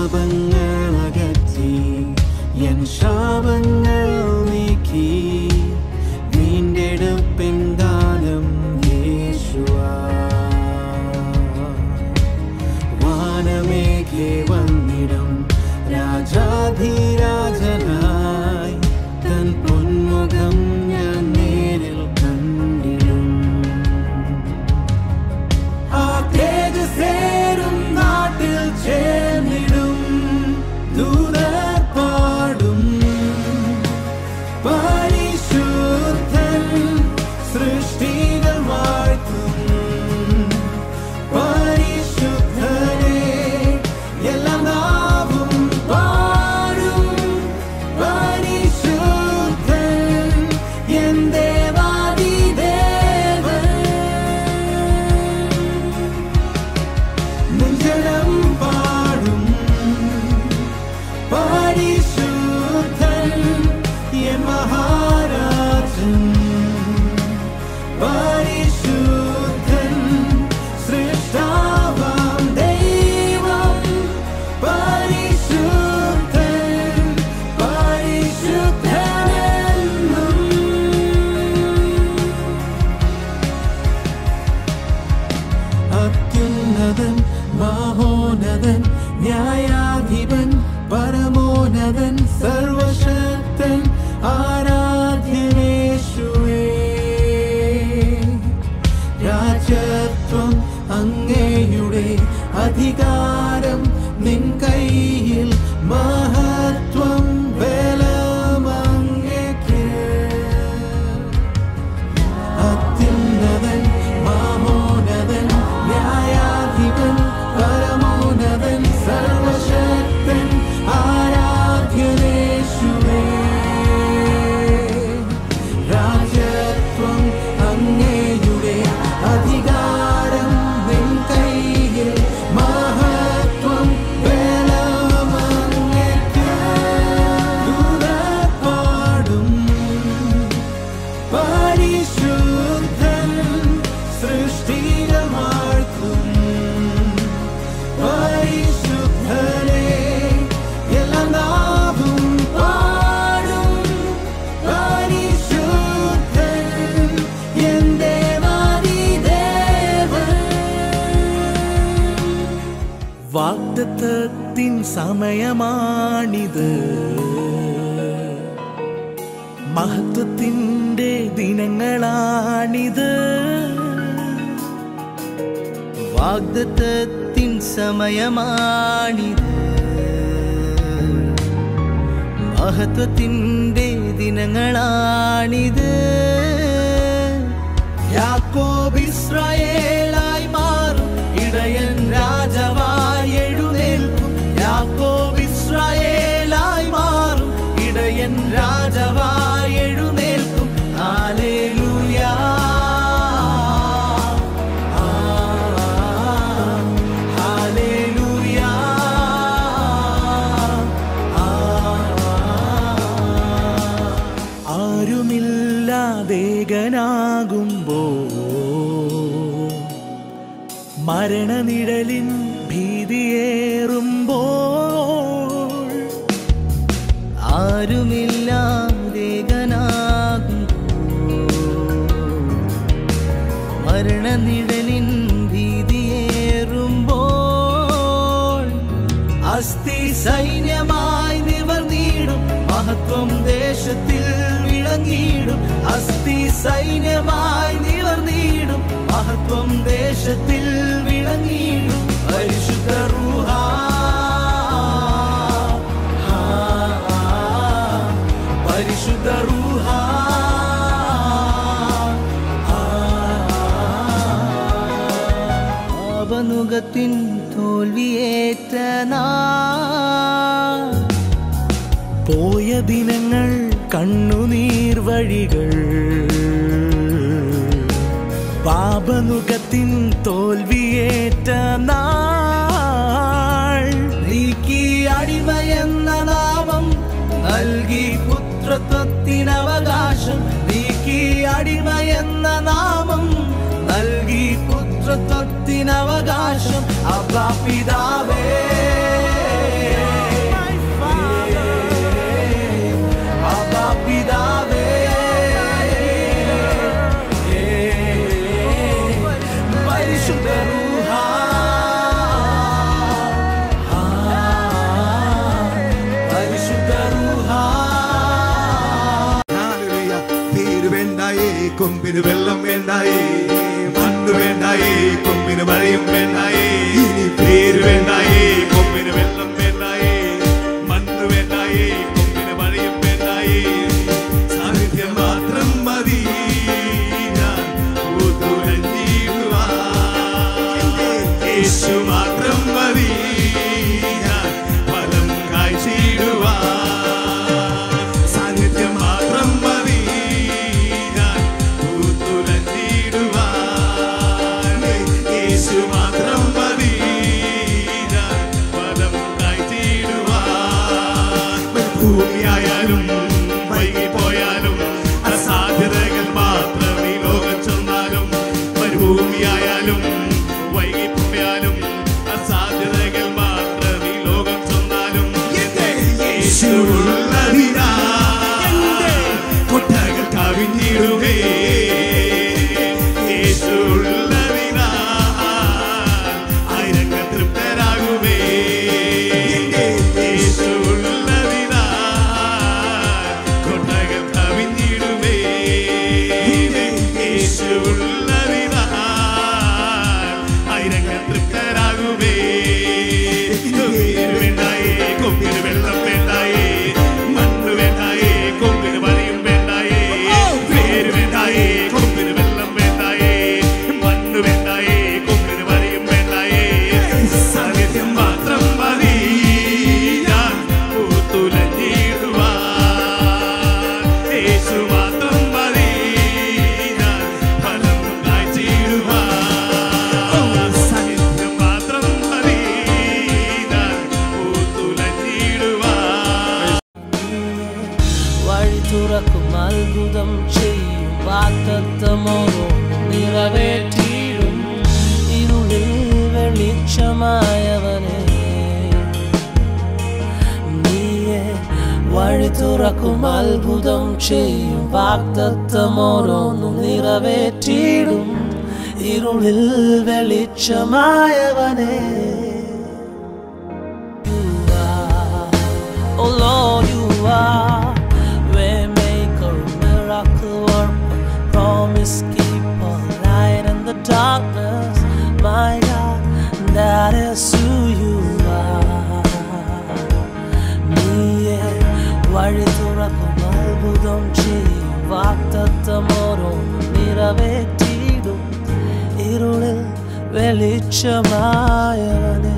പാപങ്ങൾ അകറ്റി എൻ ശാപങ്ങൾ നീക്കി വീണ്ടെടുപ്പിൻ ദാനം യേശുവാ വാനമേഘേ വന്നിടും രാജാധിരാജനായി തൻ പൊന്മുഖം ഞാൻ നേരിൽ കണ്ടിടും ആ തേജസ്സേറും നാട്ടിൽ ചേർന്നിടും ദൂതർ പാടും പരിശുദ്ധൻ സൃഷ്ടികൾ വാഴ്ത്തും പരിശുദ്ധനെ എല്ലാ നാവും പാടും പരിശുദ്ധൻ എൻ ദേവാദിദേവൻ മുഞ്ചനം പാടും പരിശുദ്ധൻ എൻ മഹാരാജൻ പരിശുദ്ധൻ സൃഷ്ടാവാം ദൈവം പരിശുദ്ധൻ പരിശുദ്ധനെന്നും അത്യുന്നതൻ മഹോന്നതൻ ന്യായാധിപൻ പരമോന്നതൻ സർവശക്തൻ ആരാധ്യനേശുവേ രാജത്വം അങ്ങയുടെ അധികാരം നിൻ കയ്യിൽ മഹത്വം ബലമങ്ങയ്ക്ക് അത്യുന്നതൻ മഹോന്നതൻ ന്യായാധിപൻ പരമോന്നതൻ സർവശക്തൻ ആരാധ്യനേശുവേ രാജത്വം അങ്ങയുടെ അധികാരം നിൻ കയ്യിൽ മഹത്വം ബലമങ്ങയ്ക്ക് ദൂതർ പാടും പരിശുദ്ധൻ സൃഷ്ടികൾ വാഴ്ത്തും പരിശുദ്ധനെ എല്ലാ നാവും പാടും പരിശുദ്ധൻ എൻ ദേവാദിദേവൻ വാഗ്ദത്തത്തിൻ സമയമാണിത് മഹത്വത്തിൻ്റെ ദിനങ്ങളാണിത് വാഗ്ദത്തത്തിൻ സമയമാണിത് മഹത്വത്തിൻ്റെ ദിനങ്ങളാണിത് യാക്കോബ് ഇസ്രായേലായി മാറും ഇടയൻ രാജവായി എഴുന്നേൽക്കും യാക്കോബ് ഇസ്രായേലായി മാറും ഇടയൻ രാജവായി എഴുന്നേൽക്കും ഹല്ലേലൂയാ ആ, ഹല്ലേലൂയാ ആ, ആരുമില്ലാതേകനാകുമ്പോ മരണനിഴലിൻ ഭീതിയേറുമ്പോൾ ആരുമില്ലാതേകനാകുമ്പോ മരണനിഴലിൻ ഭീതിയേറുമ്പോൾ അസ്ഥി സൈന്യമായി നിവർന്നിടും മഹത്വം ദേശത്തിൽ വിളങ്ങിയിടും അസ്ഥി സൈന്യമായി നിവർന്നിടും മഹത്വം ദേശത്തിൽ വിളങ്ങിയിടും പരിശുദ്ധ റൂഹ പരിശുദ്ധ റൂഹ പാപനുഖത്തിൻ തോൽവിയേറ്റ നാൾ പോയ ദിനങ്ങൾ കണ്ണുനീർ വഴികൾ പാപനുഖത്തിൻ തോൽവിയേറ്റ നാൾ നീക്കി അടിമയെന്ന നാമം നൽകി പുത്രത്വത്തിനവകാശം നീക്കി അടിമയെന്ന നാമം നൽകി പുത്രത്വത്തിനവകാശം അപ്പാ പിതാവേ കൊമ്പിന് വെള്ളം വേണ്ടായി മണ്ണ് വേണ്ടായി കൊമ്പിന് മഴയും വേണ്ടായി ഇനി പേര് വേണ്ടായി കൊമ്പിന് വെള്ളം വേണ്ടായി മണ്ണ് വേണ്ടായി കൊമ്പിന് മഴയും വേണ്ടായി സാന്നിധ്യം മാത്രം മതി ഞാൻ പൂത്തുലഞ്ഞിടുവാൻ. യേശു മാത്രം മതി ഞാൻ ഫലം കാഴ്ചയിടുവാൻ. സാന്നിധ്യം മാത്രം മതി ഞാൻ പൂത്തുലഞ്ഞിടുവാൻ. യേശു മാത്രം മതി ഞാൻ ഫലം കാഴ്ചയിടുവാൻ. ഭൂമിയായാലും വൈകിപ്പോയാലും അസാധ്യതകൾ മാത്രം ഈ ലോകം ചെന്നാലും മരുഭൂമിയായാലും വൈകിപ്പോയാലും അസാധ്യതകൾ മാത്രം ഈ ലോകം ചെന്നാലും എന്റെ യേശുവുള്ളതിനാ കൊട്ടകൾ കവിഞ്ഞിടുകേ യേശുള്ളതിനാ ആയിരങ്ങൾ തൃപ്തരാകുമേ യേശുള്ളതിനാ കൊട്ടകൾ കവിഞ്ഞിടുമേ യേശുള്ളതിനാ ആയിരങ്ങൾ തൃപ്തരാകുമേ കൊമ്പിന് വേണ്ടായേ കൊമ്പിന് വെള്ളം വേണ്ടായേ മണ്ണ് വേണ്ടായേ കൊമ്പിന് മഴയും വേണ്ടായേ പേര് വേണ്ടായേ കൊമ്പിന് വെള്ളം വേണ്ടായേ മണ്ണ് വേണ്ടായേ കൊമ്പിന് മഴയും വേണ്ടായേ സാന്നിധ്യം മാത്രം മതി ഞാൻ പൂത്തുലഞ്ഞിടുവാൻ യേശു മാത്രം മതി ഞാൻ ഫലം കാഴ്ചയിടുവാൻ സാന്നിധ്യം മാത്രം മതി ഞാൻ പൂത്തുലഞ്ഞിടുവാൻ വഴി തുറക്കും അത്ഭുതം ചെയ്യും വാക്തത്വമോരോ നിറവേറ്റിയിടും ഇരുളിൽ വെളിച്ചമായവനെ നീയെ വഴി തുറക്കും അത്ഭുതം ചെയ്യും വാക്തത്വമോരോന്നും നിറവേറ്റിയിടും ഇരുളിൽ വെളിച്ചമായവനെ You are, oh Lord, you are waymaker, miracle worker, promise keeper, light in the darkness, my God, that is who you are. നീയെ വഴി തുറക്കും അത്ഭുതം ചെയ്യും വാക്തത്വമോരോന്നും നിറവേറ്റിയിടും ഇരുളിൽ വെളിച്ചമായവനെ